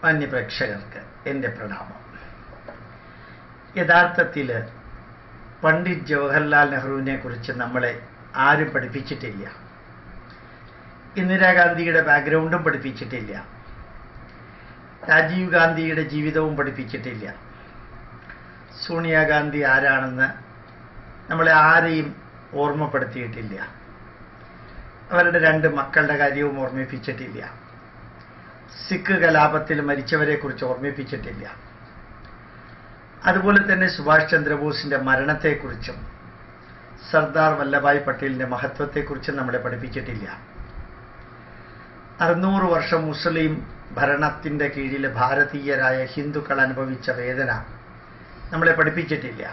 മാന്യപ്രേക്ഷകർക്ക് എൻ്റെ പ്രണാമം യഥാർത്ഥത്തിൽ പണ്ഡിറ്റ് ജവഹർലാൽ നെഹ്റുവിനെ കുറിച്ച് നമ്മളെ ആരും പഠിപ്പിച്ചിട്ടില്ല ഇന്ദിരാഗാന്ധിയുടെ ബാക്ക്ഗ്രൗണ്ടും പഠിപ്പിച്ചിട്ടില്ല രാജീവ് ഗാന്ധിയുടെ ജീവിതവും പഠിപ്പിച്ചിട്ടില്ല സോണിയാഗാന്ധി ആരാണെന്ന് നമ്മളെ ആരെയും ഓർമ്മപ്പെടുത്തിയിട്ടില്ല അവരുടെ രണ്ട് മക്കളുടെ കാര്യവും ഓർമ്മിപ്പിച്ചിട്ടില്ല സിഖ് കലാപത്തിൽ മരിച്ചവരെ കുറിച്ച് ഓർമ്മിപ്പിച്ചിട്ടില്ല അതുപോലെ തന്നെ സുഭാഷ് ചന്ദ്രബോസിന്റെ മരണത്തെക്കുറിച്ചും സർദാർ വല്ലഭായ് പട്ടേലിന്റെ മഹത്വത്തെക്കുറിച്ചും നമ്മളെ പഠിപ്പിച്ചിട്ടില്ല അറുന്നൂറ് വർഷം മുസ്ലിം ഭരണത്തിന്റെ കീഴിൽ ഭാരതീയരായ ഹിന്ദുക്കൾ അനുഭവിച്ച വേദന നമ്മളെ പഠിപ്പിച്ചിട്ടില്ല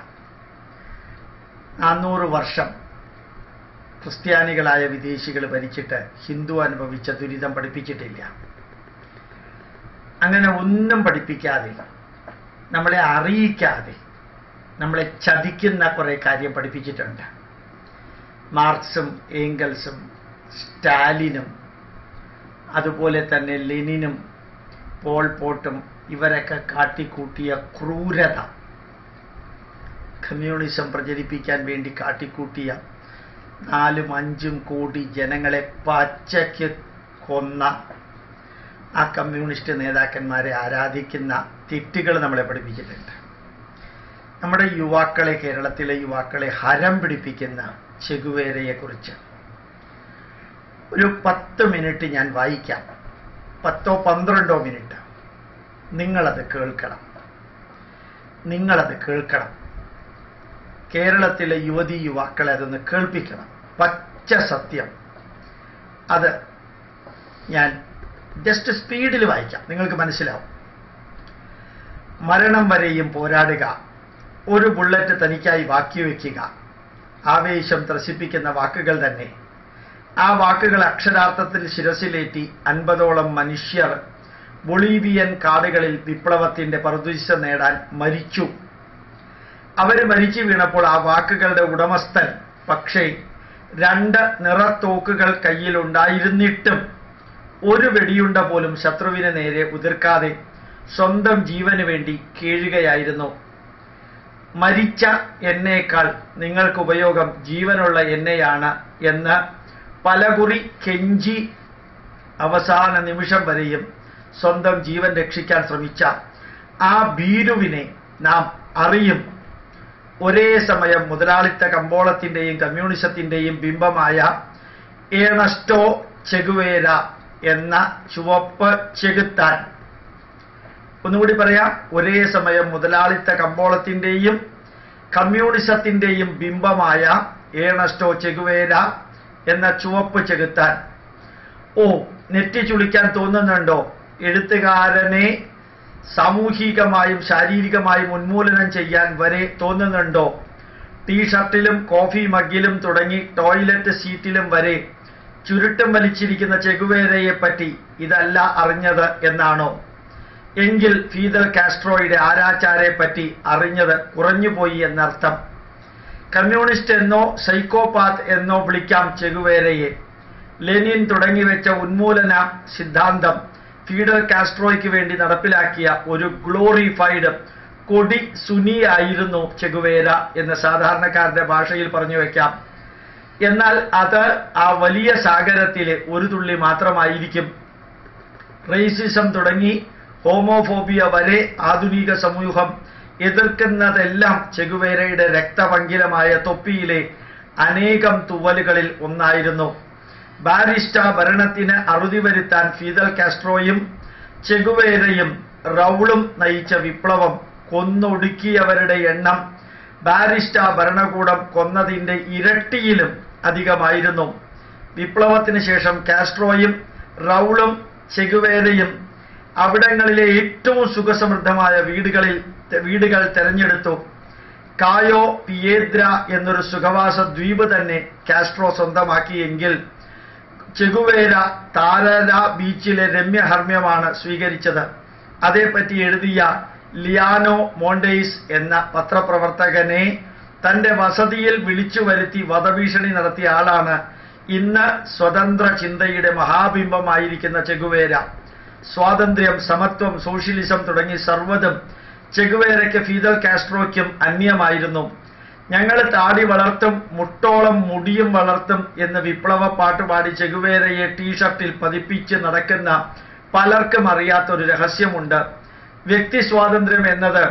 നാനൂറ് വർഷം ക്രിസ്ത്യാനികളായ വിദേശികൾ ഭരിച്ചിട്ട് ഹിന്ദു അനുഭവിച്ച ദുരിതം പഠിപ്പിച്ചിട്ടില്ല അങ്ങനെ ഒന്നും പഠിപ്പിക്കാതെ നമ്മളെ അറിയിക്കാതെ നമ്മളെ ചതിക്കുന്ന കുറെ കാര്യം പഠിപ്പിച്ചിട്ടുണ്ട് മാർക്സും ഏംഗൽസും സ്റ്റാലിനും അതുപോലെ തന്നെ ലെനിനും പോൾ പോട്ടും ഇവരൊക്കെ കാട്ടിക്കൂട്ടിയ ക്രൂരത കമ്മ്യൂണിസം പ്രചരിപ്പിക്കാൻ വേണ്ടി കാട്ടിക്കൂട്ടിയ നാലും അഞ്ചും കോടി ജനങ്ങളെ പച്ചയ്ക്ക് കൊന്ന ആ കമ്മ്യൂണിസ്റ്റ് നേതാക്കന്മാരെ ആരാധിക്കുന്ന തെറ്റുകൾ നമ്മളെ പഠിപ്പിച്ചിട്ടുണ്ട് നമ്മുടെ യുവാക്കളെ കേരളത്തിലെ യുവാക്കളെ ഹരം പിടിപ്പിക്കുന്ന ചെകുവേരയെക്കുറിച്ച് ഒരു പത്ത് മിനിറ്റ് ഞാൻ വായിക്കാം പത്തോ പന്ത്രണ്ടോ മിനിറ്റ് നിങ്ങളത് കേൾക്കണം നിങ്ങളത് കേൾക്കണം കേരളത്തിലെ യുവതി യുവാക്കളെ അതൊന്ന് കേൾപ്പിക്കണം പച്ച സത്യം അത് ഞാൻ ജസ്റ്റ് സ്പീഡിൽ വായിക്കാം നിങ്ങൾക്ക് മനസ്സിലാവും മരണം വരെയും പോരാടുക ഒരു ബുള്ളറ്റ് തനിക്കായി ബാക്കി വയ്ക്കുക ആവേശം ത്രസിപ്പിക്കുന്ന വാക്കുകൾ തന്നെ ആ വാക്കുകൾ അക്ഷരാർത്ഥത്തിൽ ശിരസിലേറ്റി അൻപതോളം മനുഷ്യർ ബൊളീവിയൻ കാടുകളിൽ വിപ്ലവത്തിന്റെ പറുദീസ നേടാൻ മരിച്ചു അവര് മരിച്ചു വീണപ്പോൾ ആ വാക്കുകളുടെ ഉടമസ്ഥൻ പക്ഷേ രണ്ട് നിറത്തോക്കുകൾ കയ്യിലുണ്ടായിരുന്നിട്ടും ഒരു വെടിയുണ്ട പോലും ശത്രുവിന് നേരെ ഉതിർക്കാതെ സ്വന്തം ജീവന് വേണ്ടി കീഴുകയായിരുന്നു മരിച്ച എന്നേക്കാൾ നിങ്ങൾക്ക് ഉപയോഗം ജീവനുള്ള എന്നെയാണ് എന്ന് പലകുറി കെഞ്ചി അവസാന നിമിഷം വരെയും സ്വന്തം ജീവൻ രക്ഷിക്കാൻ ശ്രമിച്ച ആ ഭീരുവിനെ നാം അറിയും ഒരേ സമയം മുതലാളിത്ത കമ്പോളത്തിന്റെയും കമ്മ്യൂണിസത്തിന്റെയും ബിംബമായ ഏണസ്റ്റോ ചെഗുവേര എന്ന ചുവപ്പ് ചെകുത്താൻ ഒന്നുകൂടി പറയാം ഒരേ സമയം മുതലാളിത്ത കമ്പോളത്തിന്റെയും കമ്മ്യൂണിസത്തിന്റെയും ബിംബമായ ഏണസ്റ്റോ ചെഗുവേര എന്ന ചുവപ്പ് ചെകുത്താൻ ഓ നെറ്റി ചുളിക്കാൻ തോന്നുന്നുണ്ടോ എഴുത്തുകാരനെ സാമൂഹികമായും ശാരീരികമായും ഉന്മൂലനം ചെയ്യാൻ വരെ തോന്നുന്നുണ്ടോ ടീഷർട്ടിലും കോഫി മഗ്ഗിലും തുടങ്ങി ടോയ്ലറ്റ് സീറ്റിലും വരെ ചുരുട്ടം വലിച്ചിരിക്കുന്ന ചെകുവേരയെ പറ്റി ഇതല്ല അറിഞ്ഞത് എന്നാണോ എങ്കിൽ ഫീദൽ കാസ്ട്രോയുടെ ആരാച്ചാരെ പറ്റി അറിഞ്ഞത് കുറഞ്ഞുപോയി എന്നർത്ഥം കമ്മ്യൂണിസ്റ്റ് എന്നോ സൈക്കോപാത്ത് എന്നോ വിളിക്കാം ചെകുവേരയെ ലെനിൻ തുടങ്ങിവെച്ച ഉന്മൂലന സിദ്ധാന്തം ഫീഡൽ കാസ്ട്രോയ്ക്ക് വേണ്ടി നടപ്പിലാക്കിയ ഒരു ഗ്ലോറിഫൈഡ് കൊടി സുനിയായിരുന്നു ചെകുവേര എന്ന് സാധാരണക്കാരുടെ ഭാഷയിൽ പറഞ്ഞു വെക്കാം എന്നാൽ അത് ആ വലിയ സാഗരത്തിലെ ഒരു തുള്ളി മാത്രമായിരിക്കും റേസിസം തുടങ്ങി ഹോമോഫോബിയ വരെ ആധുനിക സമൂഹം എതിർക്കുന്നതെല്ലാം ചെകുവേരയുടെ രക്തപങ്കിലമായ തൊപ്പിയിലെ അനേകം തുവലുകളിൽ ഒന്നായിരുന്നു ബാരിസ്റ്റ ഭരണത്തിന് അറുതി വരുത്താൻ ഫീദൽ കാസ്ട്രോയും ചെഗുവേരയും റൗളും നയിച്ച വിപ്ലവം കൊന്നൊടുക്കിയവരുടെ എണ്ണം ബാരിസ്റ്റ ഭരണകൂടം കൊന്നതിന്റെ ഇരട്ടിയിലും അധികമായിരുന്നു വിപ്ലവത്തിന് ശേഷം കാസ്ട്രോയും റൗളും ചെഗുവേരയും അവിടങ്ങളിലെ ഏറ്റവും സുഖസമൃദ്ധമായ വീടുകളിൽ വീടുകൾ തെരഞ്ഞെടുത്തു കായോ പിയേദ്ര എന്നൊരു സുഖവാസ ദ്വീപ് തന്നെ കാസ്ട്രോ സ്വന്തമാക്കിയെങ്കിൽ ചെഗുവേര താരര ബീച്ചിലെ രമ്യഹർമ്മ്യമാണ് സ്വീകരിച്ചത് അതേപ്പറ്റി എഴുതിയ ലിയാനോ മോണ്ടെയ്സ് എന്ന പത്രപ്രവർത്തകനെ തന്റെ വസതിയിൽ വിളിച്ചു വരുത്തി വധഭീഷണി നടത്തിയ ആളാണ് ഇന്ന് സ്വതന്ത്ര ചിന്തയുടെ മഹാബിംബമായിരിക്കുന്ന ചെഗുവേര സ്വാതന്ത്ര്യം സമത്വം സോഷ്യലിസം തുടങ്ങി സർവ്വതും ചെഗുവേരയ്ക്ക് ഫീദൽ കാസ്ട്രോയ്ക്കും അന്യമായിരുന്നു ഞങ്ങൾ താടി വളർത്തും മുട്ടോളം മുടിയും വളർത്തും എന്ന് വിപ്ലവ പാട്ട് പാടി ചെഗുവേരയെ ടീഷർട്ടിൽ പതിപ്പിച്ച് നടക്കുന്ന പലർക്കും അറിയാത്തൊരു രഹസ്യമുണ്ട് വ്യക്തി സ്വാതന്ത്ര്യം എന്നത്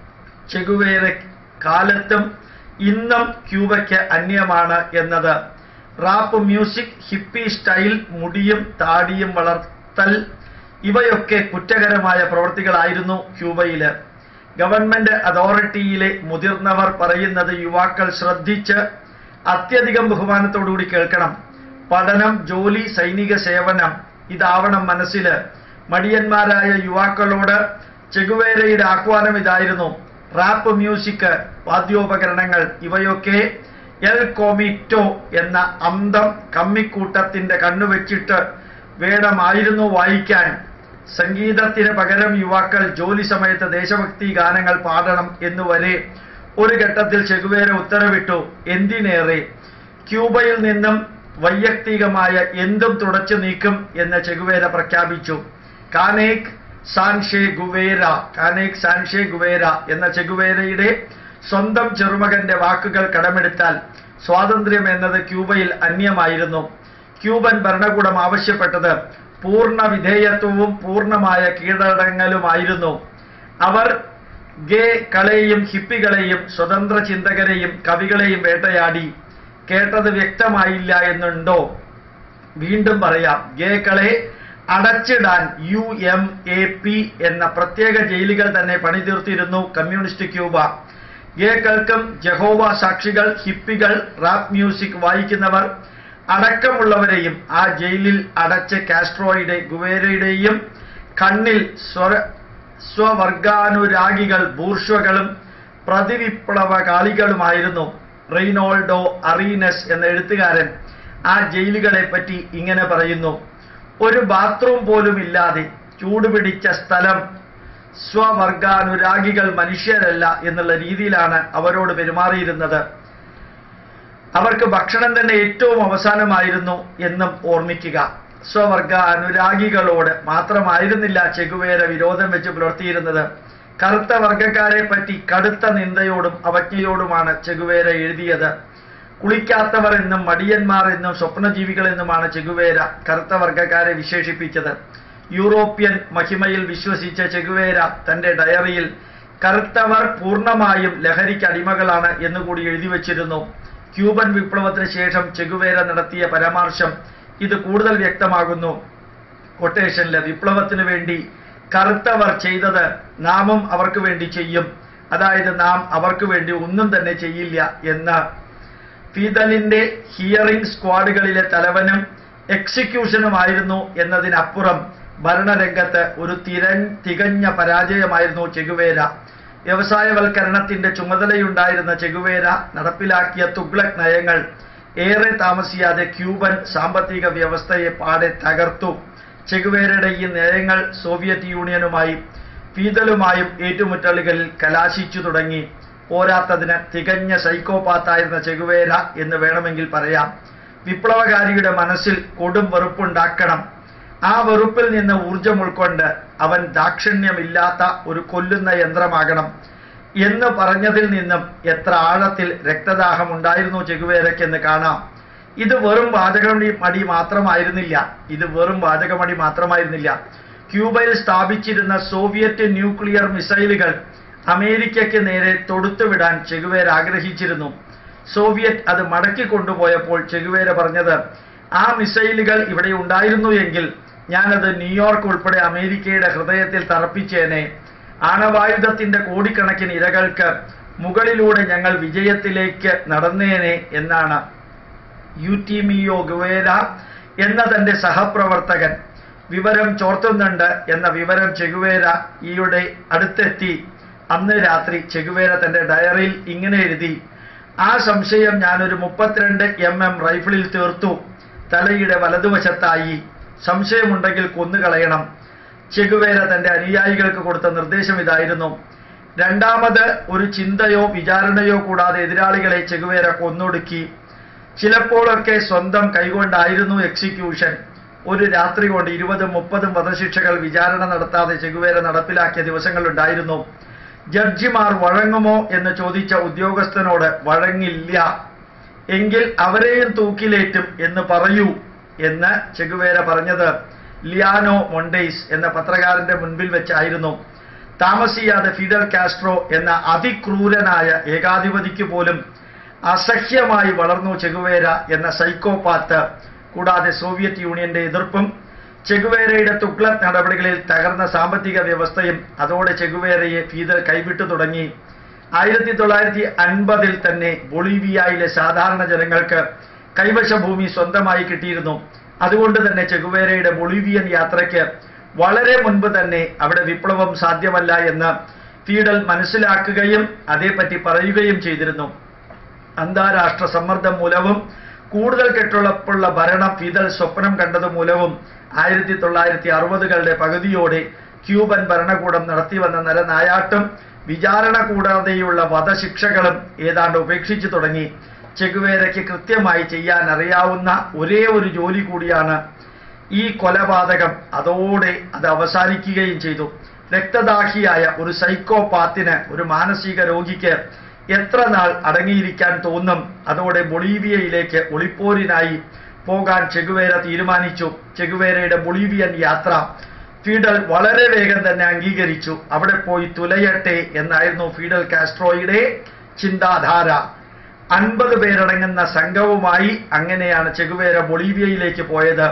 ചെഗുവേര കാലത്തും ഇന്നും ക്യൂബയ്ക്ക് അന്യമാണ് എന്നത് റാപ്പ് മ്യൂസിക് ഹിപ്പി സ്റ്റൈൽ മുടിയും താടിയും വളർത്തൽ ഇവയൊക്കെ കുറ്റകരമായ പ്രവൃത്തികളായിരുന്നു ക്യൂബയില് ഗവൺമെന്റ് അതോറിറ്റിയിലെ മുതിർന്നവർ പറയുന്നത് യുവാക്കൾ ശ്രദ്ധിച്ച് അത്യധികം ബഹുമാനത്തോടുകൂടി കേൾക്കണം പഠനം ജോലി സൈനിക സേവനം ഇതാവണം മനസ്സില് മടിയന്മാരായ യുവാക്കളോട് ചെഗുവേരയുടെ ആഹ്വാനം ഇതായിരുന്നു റാപ്പ് മ്യൂസിക് വാദ്യോപകരണങ്ങൾ ഇവയൊക്കെ എൽ കോമിറ്റോ എന്ന അന്തം കമ്മിക്കൂട്ടത്തിന്റെ കണ്ണുവെച്ചിട്ട് വേണമായിരുന്നു വായിക്കാൻ സംഗീതത്തിന് പകരം യുവാക്കൾ ജോലി സമയത്ത് ദേശഭക്തി ഗാനങ്ങൾ പാടണം എന്നുവരെ ഒരു ഘട്ടത്തിൽ ചെഗുവേര ഉത്തരവിട്ടു എന്തിനേറെ ക്യൂബയിൽ നിന്നും വൈയക്തികമായ എന്തും തുടച്ചു നീക്കും എന്ന് ചെഗുവേര പ്രഖ്യാപിച്ചു കാനേക് സാൻഷെ ഗുവേര കാനേക് സാൻഷെ ഗുവേര എന്ന ചെഗുവേരയുടെ സ്വന്തം ചെറുമകന്റെ വാക്കുകൾ കടമെടുത്താൽ സ്വാതന്ത്ര്യം എന്നത് ക്യൂബയിൽ അന്യമായിരുന്നു ക്യൂബൻ ഭരണകൂടം ആവശ്യപ്പെട്ടത് പൂർണ്ണ വിധേയത്വവും പൂർണ്ണമായ കീഴടങ്ങലുമായിരുന്നു അവർ ഗേ കളെയും ഹിപ്പികളെയും സ്വതന്ത്ര ചിന്തകരെയും കവികളെയും വേട്ടയാടി കേട്ടത് വ്യക്തമായില്ല എന്നുണ്ടോ വീണ്ടും പറയാം ഗേകളെ അടച്ചിടാൻ യു എം എ പി എന്ന പ്രത്യേക ജയിലുകൾ തന്നെ പണിതീർത്തിരുന്നു കമ്മ്യൂണിസ്റ്റ് ക്യൂബ ഗേകൾക്കും ജഹോവ സാക്ഷികൾ ഹിപ്പികൾ റാപ്പ് മ്യൂസിക് വായിക്കുന്നവർ അടക്കമുള്ളവരെയും ആ ജയിലിൽ അടച്ച് കാസ്ട്രോയുടെ ഗുവേരയുടെയും കണ്ണിൽ സ്വര സ്വവർഗാനുരാഗികൾ ബൂർഷ്വകളും പ്രതിവിപ്ലവകാളികളുമായിരുന്നു റെയ്നോൾഡോ അറീനസ് എന്ന എഴുത്തുകാരൻ ആ ജയിലുകളെ പറ്റി ഇങ്ങനെ പറയുന്നു ഒരു ബാത്റൂം പോലും ഇല്ലാതെ ചൂടുപിടിച്ച സ്ഥലം സ്വവർഗാനുരാഗികൾ മനുഷ്യരല്ല എന്നുള്ള രീതിയിലാണ് അവരോട് പെരുമാറിയിരുന്നത് അവർക്ക് ഭക്ഷണം തന്നെ ഏറ്റവും അവസാനമായിരുന്നു എന്നും ഓർമ്മിക്കുക സ്വവർഗ അനുരാഗികളോട് മാത്രമായിരുന്നില്ല ചെഗുവേര വിരോധം വെച്ച് പുലർത്തിയിരുന്നത് കറുത്ത വർഗക്കാരെ പറ്റി കടുത്ത നിന്ദയോടും അവജ്ഞയോടുമാണ് ചെഗുവേര എഴുതിയത് കുളിക്കാത്തവർ എന്നും മടിയന്മാർ എന്നും സ്വപ്നജീവികൾ എന്നുമാണ് ചെഗുവേര കറുത്ത വർഗക്കാരെ വിശേഷിപ്പിച്ചത് യൂറോപ്യൻ മഹിമയിൽ വിശ്വസിച്ച ചെഗുവേര തന്റെ ഡയറിയിൽ കറുത്തവർ പൂർണ്ണമായും ലഹരിക്ക് അടിമകളാണ് എന്നുകൂടി എഴുതി വച്ചിരുന്നു ക്യൂബൻ വിപ്ലവത്തിന് ശേഷം ചെഗുവേര നടത്തിയ പരാമർശം ഇത് കൂടുതൽ വ്യക്തമാകുന്നു കൊട്ടേഷനിലെ വിപ്ലവത്തിന് വേണ്ടി കറുത്തവർ ചെയ്തത് നാമും അവർക്ക് വേണ്ടി ചെയ്യും അതായത് നാം അവർക്ക് വേണ്ടി ഒന്നും തന്നെ ചെയ്യില്ല എന്ന് ഫീദലിന്റെ ഹിയറിംഗ് സ്ക്വാഡുകളിലെ തലവനും എക്സിക്യൂഷനുമായിരുന്നു എന്നതിനപ്പുറം ഭരണരംഗത്ത് ഒരു തിര തികഞ്ഞ പരാജയമായിരുന്നു ചെഗുവേര വ്യവസായവൽക്കരണത്തിന്റെ ചുമതലയുണ്ടായിരുന്ന ചെഗുവേര നടപ്പിലാക്കിയ തുഗ്ലക് നയങ്ങൾ ഏറെ താമസിയാതെ ക്യൂബൻ സാമ്പത്തിക വ്യവസ്ഥയെ പാടെ തകർത്തു ചെഗുവേരയുടെ ഈ നയങ്ങൾ സോവിയറ്റ് യൂണിയനുമായി ഫീതലുമായും ഏറ്റുമുട്ടലുകളിൽ കലാശിച്ചു തുടങ്ങി പോരാത്തതിന് തികഞ്ഞ സൈക്കോപാത്തായിരുന്ന ചെഗുവേര എന്ന് വേണമെങ്കിൽ പറയാം വിപ്ലവകാരിയുടെ മനസ്സിൽ കൊടും വെറുപ്പുണ്ടാക്കണം ആ വെറുപ്പിൽ നിന്ന് ഊർജം ഉൾക്കൊണ്ട് അവൻ ദാക്ഷിണ്യമില്ലാത്ത ഒരു കൊല്ലുന്ന യന്ത്രമാകണം എന്ന് പറഞ്ഞതിൽ നിന്നും എത്ര ആഴത്തിൽ രക്തദാഹം ഉണ്ടായിരുന്നു ചെഗുവേരയ്ക്കെന്ന് കാണാം ഇത് വെറും വാചകമടി മടി മാത്രമായിരുന്നില്ല ഇത് വെറും വാചകമടി മാത്രമായിരുന്നില്ല ക്യൂബയിൽ സ്ഥാപിച്ചിരുന്ന സോവിയറ്റ് ന്യൂക്ലിയർ മിസൈലുകൾ അമേരിക്കയ്ക്ക് നേരെ തൊടുത്തുവിടാൻ ചെഗുവേര ആഗ്രഹിച്ചിരുന്നു സോവിയറ്റ് അത് മടക്കി കൊണ്ടുപോയപ്പോൾ ചെഗുവേര പറഞ്ഞത് ആ മിസൈലുകൾ ഇവിടെ ഉണ്ടായിരുന്നു എങ്കിൽ ഞാനത് ന്യൂയോർക്ക് ഉൾപ്പെടെ അമേരിക്കയുടെ ഹൃദയത്തിൽ തറപ്പിച്ചേനെ ആണവായുധത്തിന്റെ കോടിക്കണക്കിന് ഇരകൾക്ക് മുകളിലൂടെ ഞങ്ങൾ വിജയത്തിലേക്ക് നടന്നേനെ എന്നാണ് യുറ്റിമിയോ ഗുവേര എന്ന തന്റെ സഹപ്രവർത്തകൻ വിവരം ചോർത്തുന്നുണ്ട് എന്ന വിവരം ചെഗുവേര ഈയുടെ അടുത്തെത്തി അന്ന് രാത്രി ചെഗുവേര തന്റെ ഡയറിയിൽ ഇങ്ങനെ എഴുതി ആ സംശയം ഞാനൊരു മുപ്പത്തിരണ്ട് എം എം റൈഫിളിൽ തീർത്തു തലയുടെ വലതുവശത്തായി സംശയമുണ്ടെങ്കിൽ കൊന്നുകളയണം ചെഗുവേര തന്റെ അനുയായികൾക്ക് കൊടുത്ത നിർദ്ദേശം ഇതായിരുന്നു രണ്ടാമത് ഒരു ചിന്തയോ വിചാരണയോ കൂടാതെ എതിരാളികളെ ചെഗുവേര കൊന്നൊടുക്കി ചിലപ്പോഴൊക്കെ സ്വന്തം കൈകൊണ്ടായിരുന്നു എക്സിക്യൂഷൻ ഒരു രാത്രി കൊണ്ട് ഇരുപതും മുപ്പതും വധശിക്ഷകൾ വിചാരണ നടത്താതെ ചെഗുവേര നടപ്പിലാക്കിയ ദിവസങ്ങളുണ്ടായിരുന്നു ജഡ്ജിമാർ വഴങ്ങുമോ എന്ന് ചോദിച്ച ഉദ്യോഗസ്ഥനോട് വഴങ്ങില്ല എങ്കിൽ അവരെയും തൂക്കിലേറ്റും എന്ന് പറയൂ എന്ന് ചെഗുവേര പറഞ്ഞത് ലിയാനോ മൊണ്ടേസ് എന്ന പത്രകാരന്റെ മുൻപിൽ വെച്ചായിരുന്നു താമസിയാതെ ഫിഡൽ കാസ്ട്രോ എന്ന അതിക്രൂരനായ ഏകാധിപതിക്ക് പോലും അസഹ്യമായി വളർന്നു ചെഗുവേര എന്ന സൈക്കോപാത്ത് കൂടാതെ സോവിയറ്റ് യൂണിയന്റെ എതിർപ്പും ചെഗുവേരയുടെ തുഗ്ലക് നടപടികളിൽ തകർന്ന സാമ്പത്തിക വ്യവസ്ഥയും അതോടെ ചെഗുവേരയെ ഫീദൽ കൈവിട്ടു തുടങ്ങി ആയിരത്തി തൊള്ളായിരത്തി അൻപതിൽ തന്നെ ബൊളീവിയയിലെ സാധാരണ ജനങ്ങൾക്ക് കൈവശ ഭൂമി സ്വന്തമായി കിട്ടിയിരുന്നു അതുകൊണ്ട് തന്നെ ചെഗുവേരയുടെ ബൊളീവിയൻ യാത്രയ്ക്ക് വളരെ മുൻപ് തന്നെ അവിടെ വിപ്ലവം സാധ്യമല്ല എന്ന് ഫീഡൽ മനസ്സിലാക്കുകയും അതേപ്പറ്റി പറയുകയും ചെയ്തിരുന്നു അന്താരാഷ്ട്ര സമ്മർദ്ദം മൂലവും കൂടുതൽ കെട്ടുറപ്പുള്ള ഭരണം ഫിദൽ സ്വപ്നം കണ്ടത് മൂലവും ആയിരത്തി തൊള്ളായിരത്തി അറുപതുകളുടെ പകുതിയോടെ ക്യൂബൻ ഭരണകൂടം നടത്തിവന്ന നരനായാട്ടും വിചാരണ കൂടാതെയുള്ള വധശിക്ഷകളും ഏതാണ്ട് ഉപേക്ഷിച്ചു തുടങ്ങി ചെഗുവേരയ്ക്ക് കൃത്യമായി ചെയ്യാൻ അറിയാവുന്ന ഒരേ ഒരു ജോലി കൂടിയാണ് ഈ കൊലപാതകം അതോടെ അത് അവസാനിക്കുകയും ചെയ്തു രക്തദാഹിയായ ഒരു സൈക്കോപാത്തിന് ഒരു മാനസിക രോഗിക്ക് എത്ര നാൾ അടങ്ങിയിരിക്കാൻ തോന്നും അതോടെ ബൊളീവിയയിലേക്ക് ഒളിപ്പോരിനായി പോകാൻ ചെഗുവേര തീരുമാനിച്ചു ചെഗുവേരയുടെ ബൊളീവിയൻ യാത്ര ഫീഡൽ വളരെ വേഗം തന്നെ അംഗീകരിച്ചു അവിടെ പോയി തുലയട്ടെ എന്നായിരുന്നു ഫീഡൽ കാസ്ട്രോയുടെ ചിന്താധാര അൻപത് പേരടങ്ങുന്ന സംഘവുമായി അങ്ങനെയാണ് ചെഗുവേര ബൊളീവിയയിലേക്ക് പോയത്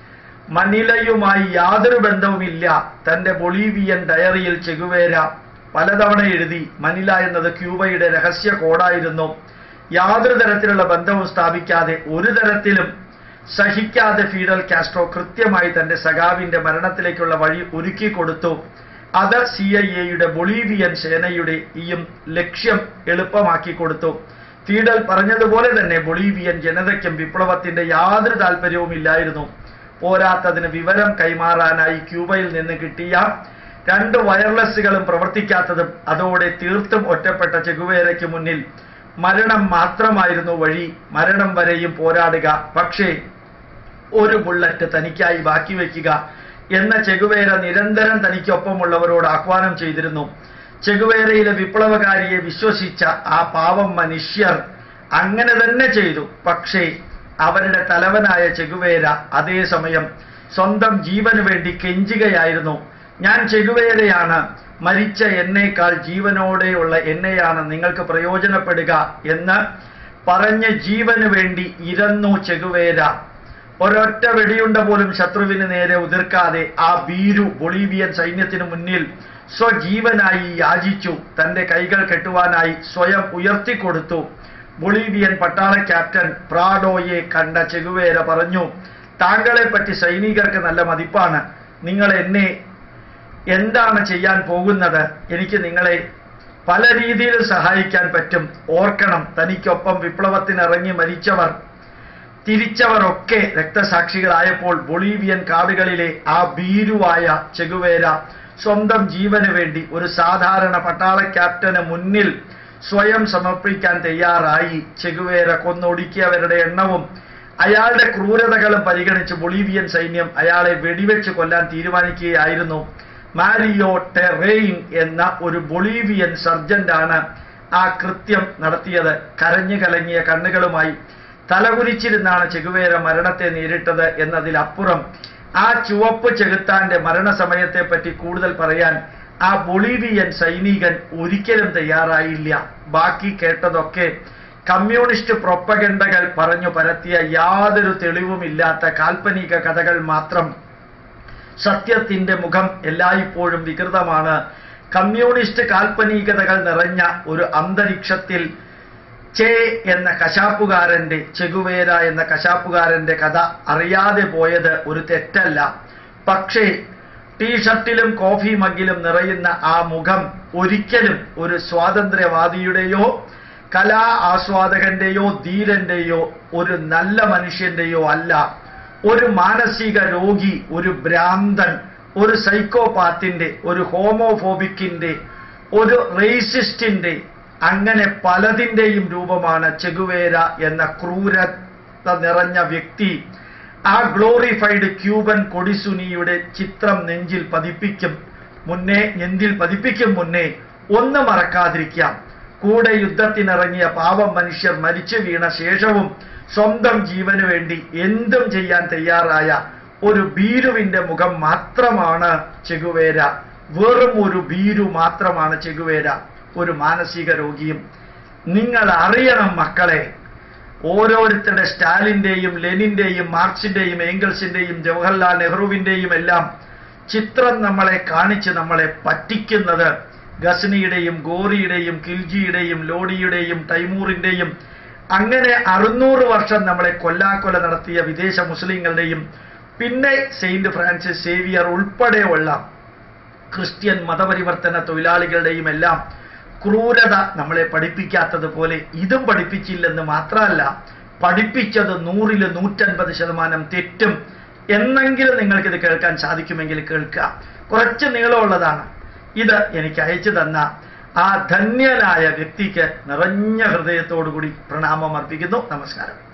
മനിലയുമായി യാതൊരു ബന്ധവുമില്ല തന്റെ ബൊളീവിയൻ ഡയറിയിൽ ചെഗുവേര പലതവണ എഴുതി മനില എന്നത് ക്യൂബയുടെ രഹസ്യ കോഡായിരുന്നു യാതൊരു തരത്തിലുള്ള ബന്ധവും സ്ഥാപിക്കാതെ ഒരു തരത്തിലും സഹിക്കാതെ ഫീഡൽ കാസ്ട്രോ കൃത്യമായി തന്റെ സഖാവിന്റെ മരണത്തിലേക്കുള്ള വഴി ഒരുക്കി കൊടുത്തു അത് സി ഐ എയുടെ ബൊളീവിയൻ സേനയുടെ ഈയും ലക്ഷ്യം എളുപ്പമാക്കി കൊടുത്തു ഫീഡൽ പറഞ്ഞതുപോലെ തന്നെ ബൊളീവിയൻ ജനതയ്ക്കും വിപ്ലവത്തിന്റെ യാതൊരു താല്പര്യവും ഇല്ലായിരുന്നു പോരാത്തതിന് വിവരം കൈമാറാനായി ക്യൂബയിൽ നിന്ന് കിട്ടിയ രണ്ട് വയർലെസ്സുകളും പ്രവർത്തിക്കാത്തതും അതോടെ തീർത്തും ഒറ്റപ്പെട്ട ചെഗുവേരയ്ക്ക് മുന്നിൽ മരണം മാത്രമായിരുന്നു വഴി മരണം വരെയും പോരാടുക പക്ഷേ ഒരു ബുള്ളറ്റ് തനിക്കായി ബാക്കി വയ്ക്കുക എന്ന ചെഗുവേര നിരന്തരം തനിക്കൊപ്പമുള്ളവരോട് ആഹ്വാനം ചെയ്തിരുന്നു ചെഗുവേരയിലെ വിപ്ലവകാരിയെ വിശ്വസിച്ച ആ പാവം മനുഷ്യർ അങ്ങനെ തന്നെ ചെയ്തു പക്ഷേ അവരുടെ തലവനായ ചെഗുവേര അതേസമയം സ്വന്തം ജീവന് വേണ്ടി കെഞ്ചുകയായിരുന്നു ഞാൻ ചെഗുവേരയാണ് മരിച്ച എന്നേക്കാൾ ജീവനോടെയുള്ള എന്നെയാണ് നിങ്ങൾക്ക് പ്രയോജനപ്പെടുക എന്ന് പറഞ്ഞ് ജീവന് വേണ്ടി ഇരന്നു ചെഗുവേര ഒരൊറ്റ വെടിയുണ്ട പോലും ശത്രുവിന് നേരെ ഉതിർക്കാതെ ആ ഭീരു ബൊളീവിയൻ സൈന്യത്തിന് മുന്നിൽ സ്വജീവനായി യാചിച്ചു തന്റെ കൈകൾ കെട്ടുവാനായി സ്വയം ഉയർത്തിക്കൊടുത്തു ബൊളീവിയൻ പട്ടാള ക്യാപ്റ്റൻ പ്രാഡോയെ കണ്ട ചെഗുവേര പറഞ്ഞു താങ്കളെ പറ്റി സൈനികർക്ക് നല്ല മതിപ്പാണ് നിങ്ങൾ എന്നെ എന്താണ് ചെയ്യാൻ പോകുന്നത് എനിക്ക് നിങ്ങളെ പല രീതിയിലും സഹായിക്കാൻ പറ്റും ഓർക്കണം തനിക്കൊപ്പം വിപ്ലവത്തിനിറങ്ങി മരിച്ചവർ തിരിച്ചവരൊക്കെ രക്തസാക്ഷികളായപ്പോൾ ബൊളീവിയൻ കാടുകളിലെ ആ ഭീരുവായ ചെഗുവേര സ്വന്തം ജീവന് വേണ്ടി ഒരു സാധാരണ പട്ടാള ക്യാപ്റ്റന് മുന്നിൽ സ്വയം സമർപ്പിക്കാൻ തയ്യാറായി ചെഗുവേര കൊന്നൊടുക്കിയവരുടെ എണ്ണവും അയാളുടെ ക്രൂരതകളും പരിഗണിച്ച് ബൊളീവിയൻ സൈന്യം അയാളെ വെടിവെച്ച് കൊല്ലാൻ തീരുമാനിക്കുകയായിരുന്നു മാരിയോ ടെറെയിൻ എന്ന ഒരു ബൊളീവിയൻ സർജന്റാണ് ആ കൃത്യം നടത്തിയത് കരഞ്ഞു കലങ്ങിയ കണ്ണുകളുമായി തലകുരിച്ചിരുന്നാണ് ചെകുവേര മരണത്തെ നേരിട്ടത് എന്നതിലപ്പുറം ആ ചുവപ്പ് ചെകുത്താന്റെ മരണസമയത്തെ പറ്റി കൂടുതൽ പറയാൻ ആ ബൊളീവിയൻ സൈനികൻ ഒരിക്കലും തയ്യാറായില്ല ബാക്കി കേട്ടതൊക്കെ കമ്മ്യൂണിസ്റ്റ് പ്രൊപ്പഗണ്ടകൾ പറഞ്ഞു പരത്തിയ യാതൊരു തെളിവുമില്ലാത്ത കാൽപ്പനിക കഥകൾ മാത്രം സത്യത്തിന്റെ മുഖം എല്ലായ്പ്പോഴും വികൃതമാണ് കമ്മ്യൂണിസ്റ്റ് കാൽപ്പനികതകൾ നിറഞ്ഞ ഒരു അന്തരീക്ഷത്തിൽ ചേ എന്ന കശാപ്പുകാരന്റെ ചെഗുവേര എന്ന കശാപ്പുകാരന്റെ കഥ അറിയാതെ പോയത് ഒരു തെറ്റല്ല പക്ഷേ ടീഷർട്ടിലും കോഫി മഗ്ഗിലും നിറയുന്ന ആ മുഖം ഒരിക്കലും ഒരു സ്വാതന്ത്ര്യവാദിയുടെയോ കലാ ആസ്വാദകന്റെയോ ധീരന്റെയോ ഒരു നല്ല മനുഷ്യന്റെയോ അല്ല ഒരു മാനസിക രോഗി ഒരു ഭ്രാന്തൻ ഒരു സൈക്കോപാത്തിന്റെ ഒരു ഹോമോഫോബിക്കിന്റെ ഒരു റേസിസ്റ്റിന്റെ അങ്ങനെ പലതിൻ്റെയും രൂപമാണ് ചെഗുവേര എന്ന ക്രൂരത നിറഞ്ഞ വ്യക്തി ആ ഗ്ലോറിഫൈഡ് ക്യൂബൻ കൊടിസുനിയുടെ ചിത്രം നെഞ്ചിൽ പതിപ്പിക്കും മുന്നേ നെഞ്ചിൽ പതിപ്പിക്കും മുന്നേ ഒന്ന് മറക്കാതിരിക്കാം കൂടെ യുദ്ധത്തിനിറങ്ങിയ പാവം മനുഷ്യർ മരിച്ചു വീണ ശേഷവും സ്വന്തം ജീവന് വേണ്ടി എന്തും ചെയ്യാൻ തയ്യാറായ ഒരു ഭീരുവിന്റെ മുഖം മാത്രമാണ് ചെകുവേര വെറും ഒരു ഭീരു മാത്രമാണ് ചെകുവേര ഒരു മാനസിക രോഗിയും നിങ്ങൾ അറിയണം മക്കളെ ഓരോരുത്തരുടെ സ്റ്റാലിന്റെയും ലെനിന്റെയും മാർക്സിന്റെയും ഏംഗൽസിന്റെയും ജവഹർലാൽ നെഹ്റുവിന്റെയും എല്ലാം ചിത്രം നമ്മളെ കാണിച്ച് നമ്മളെ പറ്റിക്കുന്നത് ഗസ്നിയുടെയും ഗോറിയുടെയും കിൽജിയുടെയും ലോഡിയുടെയും തൈമൂറിന്റെയും അങ്ങനെ അറുന്നൂറ് വർഷം നമ്മളെ കൊല്ലാക്കൊല നടത്തിയ വിദേശ മുസ്ലിങ്ങളുടെയും പിന്നെ സെയിന്റ് ഫ്രാൻസിസ് സേവിയർ ഉൾപ്പെടെയുള്ള ക്രിസ്ത്യൻ മതപരിവർത്തന തൊഴിലാളികളുടെയും എല്ലാം ക്രൂരത നമ്മളെ പഠിപ്പിക്കാത്തതുപോലെ ഇതും പഠിപ്പിച്ചില്ലെന്ന് മാത്രമല്ല പഠിപ്പിച്ചത് നൂറിൽ നൂറ്റൻപത് ശതമാനം തെറ്റും എന്നെങ്കിലും നിങ്ങൾക്കിത് കേൾക്കാൻ സാധിക്കുമെങ്കിൽ കേൾക്കുക കുറച്ച് നീളമുള്ളതാണ് ഇത് എനിക്ക് അയച്ചു തന്ന ആ ധന്യനായ വ്യക്തിക്ക് നിറഞ്ഞ ഹൃദയത്തോടുകൂടി പ്രണാമം അർപ്പിക്കുന്നു നമസ്കാരം